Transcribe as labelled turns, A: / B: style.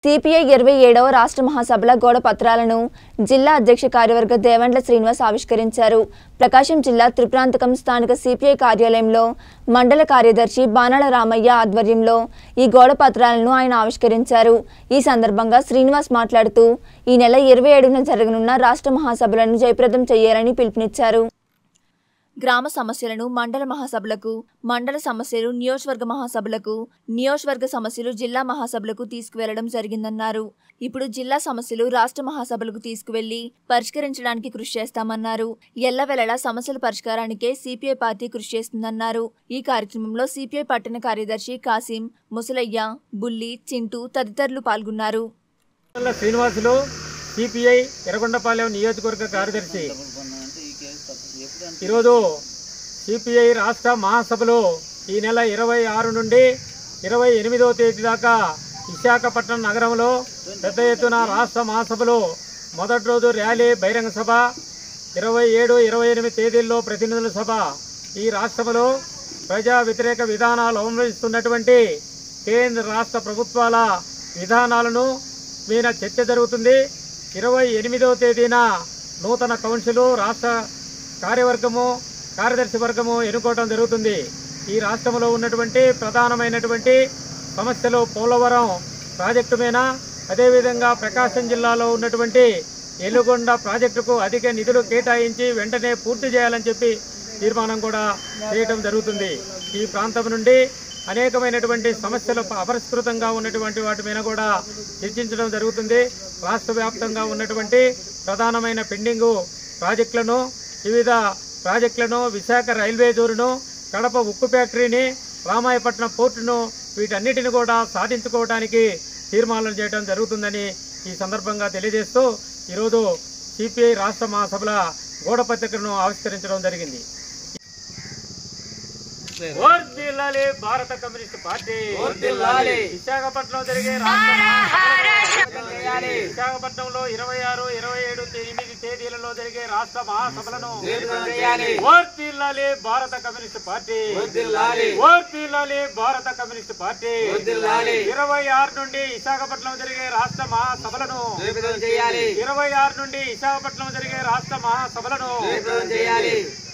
A: CPI ఇరవై ఏడవ రాష్ట్ర మహాసభల గోడ పత్రాలను జిల్లా అధ్యక్ష కార్యవర్గ దేవండ్ల శ్రీనివాస్ ఆవిష్కరించారు ప్రకాశం జిల్లా త్రిప్రాంతకం స్థానిక సిపిఐ కార్యాలయంలో మండల కార్యదర్శి బాణాల రామయ్య ఆధ్వర్యంలో ఈ గోడ పత్రాలను ఆయన ఆవిష్కరించారు ఈ సందర్భంగా శ్రీనివాస్ మాట్లాడుతూ ఈ నెల ఇరవై ఏడున జరగనున్న రాష్ట్ర మహాసభలను జయప్రదం చేయాలని పిలుపునిచ్చారు గ్రామ సమస్యలను మండల మహాసభలకు మండల సమస్యలు నియోజకవర్గ మహాసభలకు నియోజకవర్గ సమస్యలు జిల్లా మహాసభలకు తీసుకువెళ్లడం జరిగిందన్నారు ఇప్పుడు జిల్లా సమస్యలు రాష్ట్ర మహాసభలకు తీసుకువెళ్లి పరిష్కరించడానికి కృషి చేస్తామన్నారు ఎల్లవెల్లలా సమస్యల పరిష్కారానికే సిపిఐ పార్టీ కృషి చేస్తుందన్నారు ఈ కార్యక్రమంలో సిపిఐ పట్టణ కార్యదర్శి కాసిం ముసలయ్య బుల్లి చింటూ తదితరులు పాల్గొన్నారు
B: వల్ల శ్రీనివాసులు సిపిఐ ఎర్రగొండపాలెం నియోజకవర్గ కార్యదర్శి ఈరోజు సిపిఐ రాష్ట్ర మహాసభలు ఈ నెల ఇరవై ఆరు నుండి ఇరవై ఎనిమిదవ తేదీ దాకా విశాఖపట్నం నగరంలో పెద్ద ఎత్తున రాష్ట్ర మహాసభలు మొదటి రోజు ర్యాలీ బహిరంగ సభ ఇరవై ఏడు ఇరవై ఎనిమిది తేదీల్లో ప్రతినిధుల సభ ఈ రాష్ట్రంలో ప్రజా వ్యతిరేక విధానాలు అవలంబిస్తున్నటువంటి కేంద్ర రాష్ట్ర ప్రభుత్వాల విధానాలను మీద చర్చ జరుగుతుంది ఇరవై ఎనిమిదవ తేదీన నూతన కౌన్సిలు రాష్ట్ర కార్యవర్గము కార్యదర్శి వర్గము ఎన్నుకోవడం జరుగుతుంది ఈ రాష్ట్రంలో ఉన్నటువంటి ప్రధానమైనటువంటి సమస్యలు పోలవరం ప్రాజెక్టు మీద అదేవిధంగా ప్రకాశం జిల్లాలో ఉన్నటువంటి ఎల్లుగొండ ప్రాజెక్టుకు అధిక నిధులు కేటాయించి వెంటనే పూర్తి చేయాలని చెప్పి తీర్మానం కూడా చేయటం జరుగుతుంది ఈ ప్రాంతం నుండి అనేకమైనటువంటి సమస్యలు అపరిష్కృతంగా ఉన్నటువంటి వాటి మీద కూడా చర్చించడం జరుగుతుంది రాష్ట్ర వ్యాప్తంగా ఉన్నటువంటి ప్రధానమైన పెండింగు ప్రాజెక్టులను వివిధ ప్రాజెక్టులను విశాఖ రైల్వే జోరును కడప ఉక్కు ఫ్యాక్టరీని రామాయపట్నం పోర్టును వీటన్నిటిని కూడా సాధించుకోవడానికి తీర్మానం చేయడం జరుగుతుందని ఈ సందర్భంగా తెలియజేస్తూ ఈరోజు సిపిఐ రాష్ట్ర మహాసభల గోడ పత్రికను ఆవిష్కరించడం జరిగింది వర్ధిల్లాలి భారత కమ్యూనిస్ట్ పార్టీ విశాఖపట్నం జరిగే రాష్ట్ర మహాసభలను విశాఖపట్నంలో ఇరవై ఆరు ఇరవై ఏడు ఎనిమిది తేదీలలో జరిగే రాష్ట్ర మహాసభలను వర్ధిల్లాలి భారత కమ్యూనిస్ట్ పార్టీ వర్ధిల్లాలి భారత కమ్యూనిస్ట్ పార్టీ ఇరవై ఆరు నుండి విశాఖపట్నం జరిగే రాష్ట్ర మహాసభలను ఇరవై ఆరు నుండి విశాఖపట్నం జరిగే రాష్ట్ర మహాసభలను